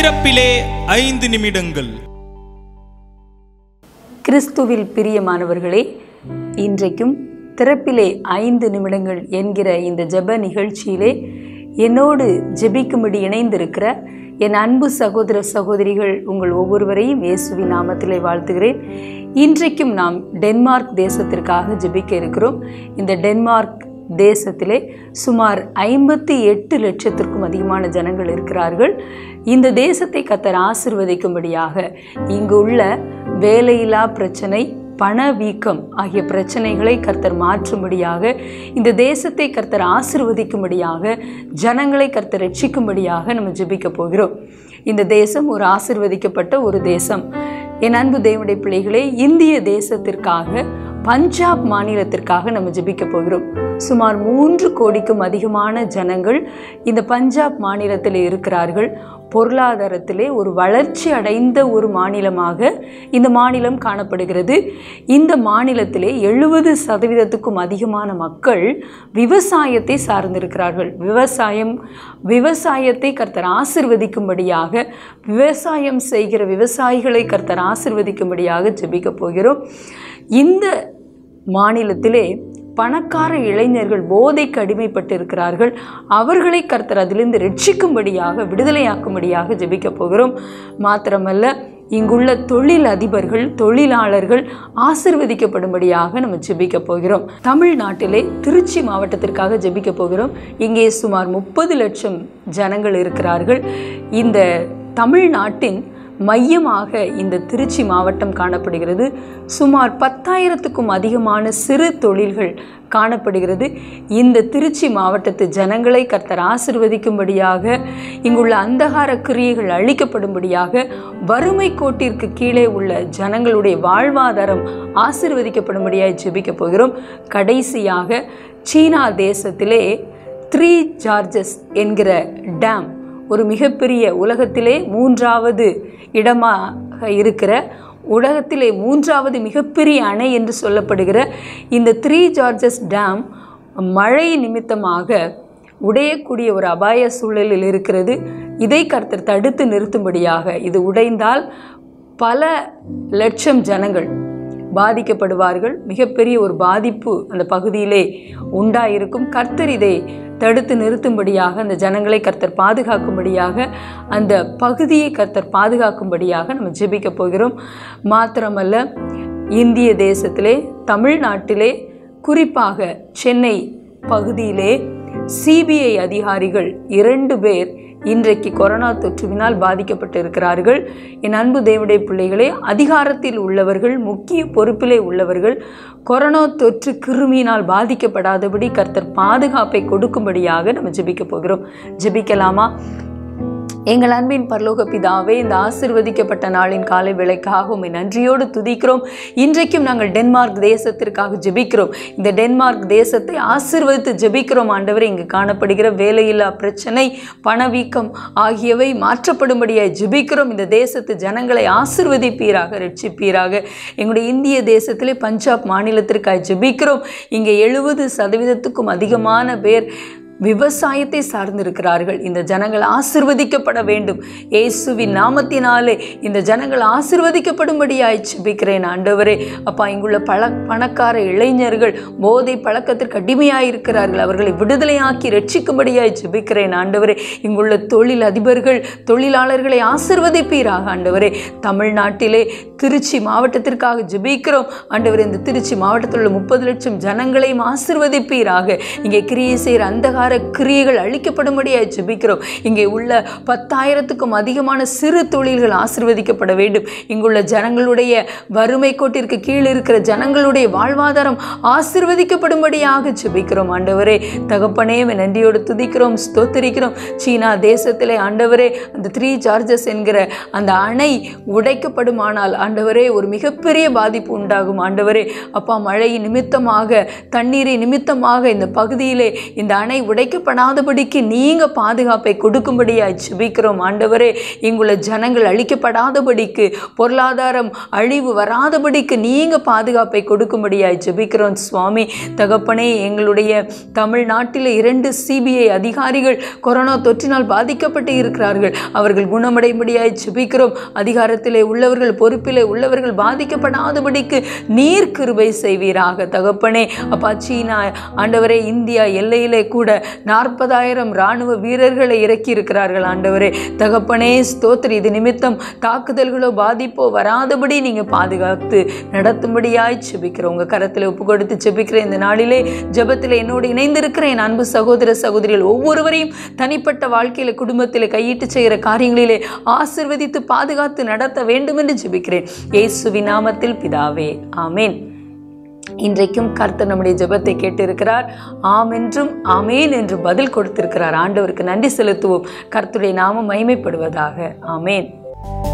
திறப்பிலே ஐந்து நிமிடங்கள் கிறிஸ்துவில் பிரியமானவர்களே இன்றைக்கும் திறப்பிலே ஐந்து நிமிடங்கள் என்கிற இந்த ஜெப நிகழ்ச்சியிலே என்னோடு ஜெபிக்கும்படி இணைந்திருக்கிற என் அன்பு சகோதர சகோதரிகள் உங்கள் ஒவ்வொருவரையும் இயேசுவின் நாமத்திலே வாழ்த்துகிறேன் இன்றைக்கும் நாம் டென்மார்க் தேசத்திற்காக ஜெபிக்க இருக்கிறோம் இந்த டென்மார்க் தேசத்திலே சுமார் ஐம்பத்தி எட்டு லட்சத்திற்கும் அதிகமான ஜனங்கள் இருக்கிறார்கள் இந்த தேசத்தை கத்தர் ஆசிர்வதிக்கும்படியாக இங்கு உள்ள வேலையில்லா பிரச்சனை பணவீக்கம் ஆகிய பிரச்சனைகளை கர்த்தர் மாற்றும்படியாக இந்த தேசத்தை கர்த்தர் ஆசிர்வதிக்கும்படியாக ஜனங்களை கர்த்தர் ரட்சிக்கும்படியாக நம்ம ஜெபிக்க போகிறோம் இந்த தேசம் ஒரு ஆசிர்வதிக்கப்பட்ட ஒரு தேசம் என் அன்பு தேவனுடைய பிள்ளைகளே இந்திய தேசத்திற்காக பஞ்சாப் மாநிலத்திற்காக நம்ம ஜெபிக்க போகிறோம் சுமார் மூன்று கோடிக்கும் அதிகமான ஜனங்கள் இந்த பஞ்சாப் மாநிலத்தில் இருக்கிறார்கள் பொருளாதாரத்திலே ஒரு வளர்ச்சி அடைந்த ஒரு மாநிலமாக இந்த மாநிலம் காணப்படுகிறது இந்த மாநிலத்திலே எழுபது சதவீதத்துக்கும் அதிகமான மக்கள் விவசாயத்தை சார்ந்திருக்கிறார்கள் விவசாயம் விவசாயத்தை கர்த்தர் ஆசிர்வதிக்கும்படியாக விவசாயம் செய்கிற விவசாயிகளை கர்த்தர் ஆசிர்வதிக்கும்படியாக ஜெபிக்க போகிறோம் இந்த மாநிலத்திலே பணக்கார இளைஞர்கள் போதைக்கு அடிமைப்பட்டு இருக்கிறார்கள் அவர்களை கர்த்தர் அதிலிருந்து ரட்சிக்கும்படியாக விடுதலையாக்கும்படியாக ஜெபிக்க போகிறோம் மாத்திரமல்ல இங்குள்ள தொழில் அதிபர்கள் தொழிலாளர்கள் ஆசிர்வதிக்கப்படும்படியாக நம்ம ஜெபிக்க போகிறோம் தமிழ்நாட்டிலே திருச்சி மாவட்டத்திற்காக ஜெபிக்க போகிறோம் இங்கே சுமார் முப்பது லட்சம் ஜனங்கள் இருக்கிறார்கள் இந்த தமிழ்நாட்டின் மையமாக இந்த திருச்சி மாவட்டம் காணப்படுகிறது சுமார் பத்தாயிரத்துக்கும் அதிகமான சிறு தொழில்கள் காணப்படுகிறது இந்த திருச்சி மாவட்டத்து ஜனங்களை கர்த்தர் ஆசிர்வதிக்கும்படியாக இங்குள்ள அந்தகார கிரியைகள் அழிக்கப்படும்படியாக வறுமை கோட்டிற்கு கீழே உள்ள ஜனங்களுடைய வாழ்வாதாரம் ஆசிர்வதிக்கப்படும்படியாக ஜெபிக்க போகிறோம் கடைசியாக சீனா தேசத்திலே த்ரீ ஜார்ஜஸ் என்கிற டேம் ஒரு மிகப்பெரிய உலகத்திலே மூன்றாவது இடமாக இருக்கிற உலகத்திலே மூன்றாவது மிகப்பெரிய அணை என்று சொல்லப்படுகிற இந்த த்ரீ ஜார்ஜஸ் டேம் மழை நிமித்தமாக உடையக்கூடிய ஒரு அபாய சூழலில் இருக்கிறது இதை கர்த்தர் தடுத்து நிறுத்தும்படியாக இது உடைந்தால் பல லட்சம் ஜனங்கள் பாதிக்கப்படுவார்கள் மிகப்பெரிய ஒரு பாதிப்பு அந்த பகுதியிலே உண்டாயிருக்கும் கர்த்தர் இதை தடுத்து நிறுத்தும்படியாக அந்த ஜனங்களை கர்த்தர் பாதுகாக்கும்படியாக அந்த பகுதியை கர்த்தர் பாதுகாக்கும்படியாக நம்ம ஜெபிக்க போகிறோம் மாத்திரமல்ல இந்திய தேசத்திலே தமிழ்நாட்டிலே குறிப்பாக சென்னை பகுதியிலே சிபிஐ அதிகாரிகள் இரண்டு பேர் இன்றைக்கு கொரோனா தொற்றுவினால் பாதிக்கப்பட்டு இருக்கிறார்கள் என் அன்பு தேவடைய பிள்ளைகளே அதிகாரத்தில் உள்ளவர்கள் முக்கிய பொறுப்பிலே உள்ளவர்கள் கொரோனா தொற்று கிருமியினால் பாதிக்கப்படாதபடி கர்த்தர் பாதுகாப்பை கொடுக்கும்படியாக நம்ம ஜெபிக்க போகிறோம் ஜெபிக்கலாமா எங்கள் அன்பின் பரலோக பிதாவே இந்த ஆசிர்வதிக்கப்பட்ட நாளின் காலை வேளைக்காக உண்மை நன்றியோடு துதிக்கிறோம் இன்றைக்கும் நாங்கள் டென்மார்க் தேசத்திற்காக ஜெபிக்கிறோம் இந்த டென்மார்க் தேசத்தை ஆசிர்வதித்து ஜெபிக்கிறோம் ஆண்டவரை இங்கு காணப்படுகிற வேலையில்லா பிரச்சனை பணவீக்கம் ஆகியவை மாற்றப்படும்படியாய் ஜெபிக்கிறோம் இந்த தேசத்து ஜனங்களை ஆசிர்வதிப்பீராக ரட்சிப்பீராக எங்களுடைய இந்திய தேசத்திலே பஞ்சாப் மாநிலத்திற்காக ஜெபிக்கிறோம் இங்கே எழுபது சதவீதத்துக்கும் அதிகமான பேர் விவசாயத்தை சார்ந்திருக்கிறார்கள் இந்த ஜனங்கள் ஆசிர்வதிக்கப்பட வேண்டும் இயேசுவின் நாமத்தினாலே இந்த ஜனங்கள் ஆசிர்வதிக்கப்படும்படியாய் ஜெபிக்கிறேன் ஆண்டவரே அப்பா இங்குள்ள பல பணக்கார இளைஞர்கள் போதை பழக்கத்திற்கு அடிமையாயிருக்கிறார்கள் அவர்களை விடுதலையாக்கி ரட்சிக்கும்படியாய் ஜெபிக்கிறேன் ஆண்டவரே இங்குள்ள தொழில் அதிபர்கள் தொழிலாளர்களை ஆசிர்வதிப்பீராக ஆண்டவரே தமிழ்நாட்டிலே திருச்சி மாவட்டத்திற்காக ஜெபிக்கிறோம் ஆண்டவரே இந்த திருச்சி மாவட்டத்தில் உள்ள முப்பது லட்சம் ஜனங்களையும் ஆசிர்வதிப்பீராக இங்கே கிரியை செய்கிற அந்தகார கிரியைகள் அழிக்கப்படும்படியாய் ஜெபிக்கிறோம் இங்கே உள்ள பத்தாயிரத்துக்கும் அதிகமான சிறு தொழில்கள் ஆசிர்வதிக்கப்பட வேண்டும் இங்குள்ள ஜனங்களுடைய வறுமை கோட்டிற்கு கீழ் இருக்கிற ஜனங்களுடைய வாழ்வாதாரம் ஆசிர்வதிக்கப்படும்படியாக ஜெபிக்கிறோம் ஆண்டவரே தகப்பனே உம்மை நன்றியோடு துதிக்கிறோம் ஸ்தோத்திரிக்கிறோம் சீனா தேசத்திலே ஆண்டவரே அந்த த்ரீ சார்ஜஸ் என்கிற அந்த அணை உடைக்கப்படுமானால் ஆண்டவரே ஒரு மிகப்பெரிய பாதிப்பு உண்டாகும் ஆண்டவரே அப்பா மழை நிமித்தமாக தண்ணீரை நிமித்தமாக இந்த பகுதியிலே இந்த அணை உடைக்கப்படாதபடிக்கு நீங்க பாதுகாப்பை கொடுக்கும்படியாய் ஜெபிக்கிறோம் ஆண்டவரே இங்குள்ள ஜனங்கள் அழிக்கப்படாதபடிக்கு பொருளாதாரம் அழிவு வராதபடிக்கு நீங்க பாதுகாப்பை கொடுக்கும்படியாய் ஜெபிக்கிறோம் சுவாமி தகப்பனே எங்களுடைய தமிழ்நாட்டில் இரண்டு சிபிஐ அதிகாரிகள் கொரோனா தொற்றினால் பாதிக்கப்பட்டு இருக்கிறார்கள் அவர்கள் குணமடையும்படியாய் ஜெபிக்கிறோம் அதிகாரத்திலே உள்ளவர்கள் பொறுப்பிலே உள்ளவர்கள் பாதிக்கப்படாதபடிக்கு நீர் கிருபை செய்வீராக தகப்பனே அப்பா சீனா ஆண்டவரே இந்தியா எல்லையிலே கூட நாற்பதாயிரம் இராணுவ வீரர்களை இறக்கி இருக்கிறார்கள் ஆண்டவரே தகப்பனே ஸ்தோத்திரி இது நிமித்தம் தாக்குதல்களோ பாதிப்போ வராதபடி நீங்க பாதுகாத்து நடத்தும்படியாய் செபிக்கிறோம் உங்க கரத்தில் ஒப்பு கொடுத்து செபிக்கிற இந்த நாளிலே ஜெபத்தில் என்னோடு இணைந்திருக்கிற என் அன்பு சகோதர சகோதரிகள் ஒவ்வொருவரையும் தனிப்பட்ட வாழ்க்கையில குடும்பத்தில் கையிட்டு செய்கிற காரியங்களிலே ஆசிர்வதித்து பாதுகாத்து நடத்த வேண்டும் என்று ஜெபிக்கிறேன் இயேசுவின் நாமத்தில் பிதாவே ஆமென் இன்றைக்கும் கர்த்தர் நம்முடைய ஜெபத்தை கேட்டிருக்கிறார் ஆம் என்றும் ஆமேன் என்று பதில் கொடுத்திருக்கிறார் ஆண்டவருக்கு நன்றி செலுத்துவோம் கர்த்தருடைய நாமம் மகிமைப்படுவதாக ஆமேன்